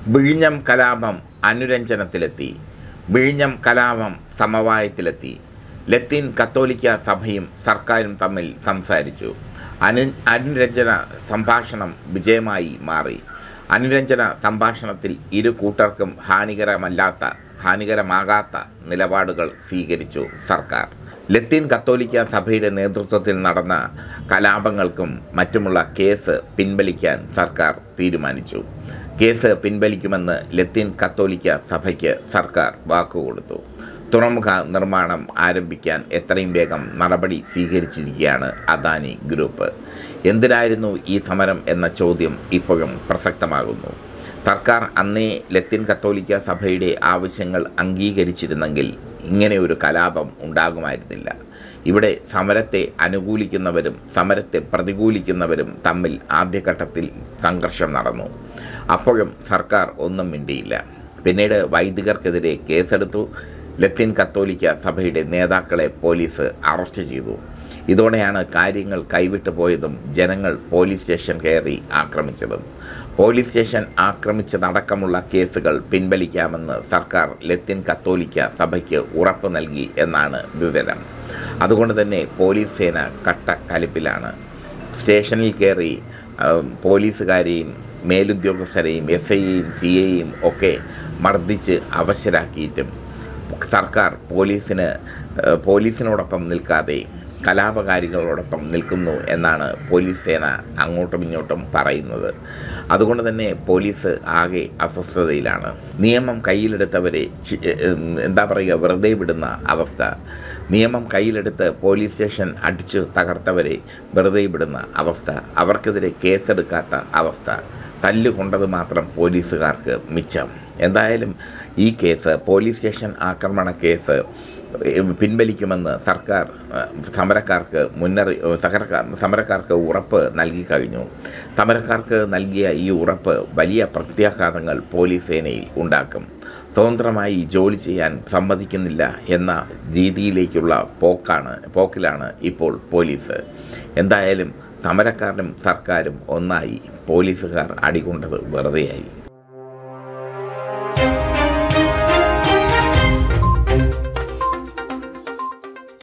വിഴിഞ്ഞം കലാപം അനുരഞ്ജനത്തിലെത്തി വിഴിഞ്ഞം കലാപം സമവായത്തിലെത്തി ലത്തീൻ കത്തോലിക്ക സഭയും സർക്കാരും തമ്മിൽ സംസാരിച്ചു അനു അനുരഞ്ജന സംഭാഷണം വിജയമായി മാറി അനുരഞ്ജന സംഭാഷണത്തിൽ ഇരു കൂട്ടർക്കും ഹാനികരമല്ലാത്ത ഹാനികരമാകാത്ത നിലപാടുകൾ സ്വീകരിച്ചു സർക്കാർ ലത്തീൻ കത്തോലിക്ക സഭയുടെ നേതൃത്വത്തിൽ നടന്ന കലാപങ്ങൾക്കും മറ്റുമുള്ള കേസ് പിൻവലിക്കാൻ സർക്കാർ തീരുമാനിച്ചു കേസ് പിൻവലിക്കുമെന്ന് ലത്തീൻ കത്തോലിക്ക സഭയ്ക്ക് സർക്കാർ വാക്കുകൊടുത്തു തുറമുഖ നിർമ്മാണം ആരംഭിക്കാൻ എത്രയും വേഗം നടപടി സ്വീകരിച്ചിരിക്കുകയാണ് അദാനി ഗ്രൂപ്പ് എന്തിനായിരുന്നു ഈ സമരം എന്ന ചോദ്യം ഇപ്പോഴും പ്രസക്തമാകുന്നു സർക്കാർ അന്നേ ലത്തീൻ കത്തോലിക്ക സഭയുടെ ആവശ്യങ്ങൾ അംഗീകരിച്ചിരുന്നെങ്കിൽ ഇങ്ങനെ ഒരു കലാപം ഉണ്ടാകുമായിരുന്നില്ല ഇവിടെ സമരത്തെ അനുകൂലിക്കുന്നവരും സമരത്തെ പ്രതികൂലിക്കുന്നവരും തമ്മിൽ ആദ്യഘട്ടത്തിൽ സംഘർഷം നടന്നു അപ്പോഴും സർക്കാർ ഒന്നും മിണ്ടിയില്ല പിന്നീട് വൈദികർക്കെതിരെ കേസെടുത്തു ലത്തീൻ കത്തോലിക്ക സഭയുടെ നേതാക്കളെ പോലീസ് അറസ്റ്റ് ചെയ്തു ഇതോടെയാണ് കാര്യങ്ങൾ കൈവിട്ടു പോയതും ജനങ്ങൾ പോലീസ് സ്റ്റേഷൻ കയറി ആക്രമിച്ചതും പോലീസ് സ്റ്റേഷൻ ആക്രമിച്ചതടക്കമുള്ള കേസുകൾ പിൻവലിക്കാമെന്ന് സർക്കാർ ലത്തീൻ കത്തോലിക്ക സഭയ്ക്ക് ഉറപ്പ് നൽകി എന്നാണ് വിവരം അതുകൊണ്ട് തന്നെ പോലീസ് സേന കട്ട കലിപ്പിലാണ് സ്റ്റേഷനിൽ കയറി ആ, പോലീസുകാരെയും മേലുദ്യോഗസ്ഥരെയും എസ് ഐയെയും സി എയും ഒക്കെ മർദ്ദിച്ച് അവശരാക്കിയിട്ടും സർക്കാർ പോലീസിന് ഏഹ്, പോലീസിനോടൊപ്പം നിൽക്കാതെ കലാപകാരികളോടൊപ്പം നിൽക്കുന്നു എന്നാണ് പോലീസ് സേന അങ്ങോട്ടും ഇങ്ങോട്ടും പറയുന്നത് അതുകൊണ്ട് തന്നെ പോലീസ് ആകെ അസ്വസ്ഥതയിലാണ് നിയമം കയ്യിലെടുത്തവരെ ചി- ഏഹ്, എന്താ പറയുക വെറുതെ വിടുന്ന അവസ്ഥ നിയമം കയ്യിലെടുത്ത് പോലീസ് സ്റ്റേഷൻ അടിച്ചു തകർത്തവരെ വെറുതെ വിടുന്ന അവസ്ഥ അവർക്കെതിരെ കേസെടുക്കാത്ത അവസ്ഥ തല്ലുകൊണ്ടത് മാത്രം പോലീസുകാർക്ക് മിച്ചം എന്തായാലും ഈ കേസ് പോലീസ് സ്റ്റേഷൻ ആക്രമണ കേസ് ഏഹ്, പിൻവലിക്കുമെന്ന് സർക്കാർ ഏഹ്, സമരക്കാർക്ക് മുന്നറി സഹരക്കാർ സമരക്കാർക്ക് ഉറപ്പ് നൽകി കഴിഞ്ഞു സമരക്കാർക്ക് നൽകിയ ഈ ഉറപ്പ് വലിയ പ്രത്യാഘാതങ്ങൾ പോലീസ് സേനയിൽ ഉണ്ടാക്കും സ്വതന്ത്രമായി ജോലി ചെയ്യാൻ സമ്മതിക്കുന്നില്ല എന്ന രീതിയിലേക്കുള്ള പോക്കാണ് പോക്കിലാണ് ഇപ്പോൾ പോലീസ് എന്തായാലും സമരക്കാരും സർക്കാരും ഒന്നായി പോലീസുകാർ അടികൊണ്ടത് വെറുതെയായി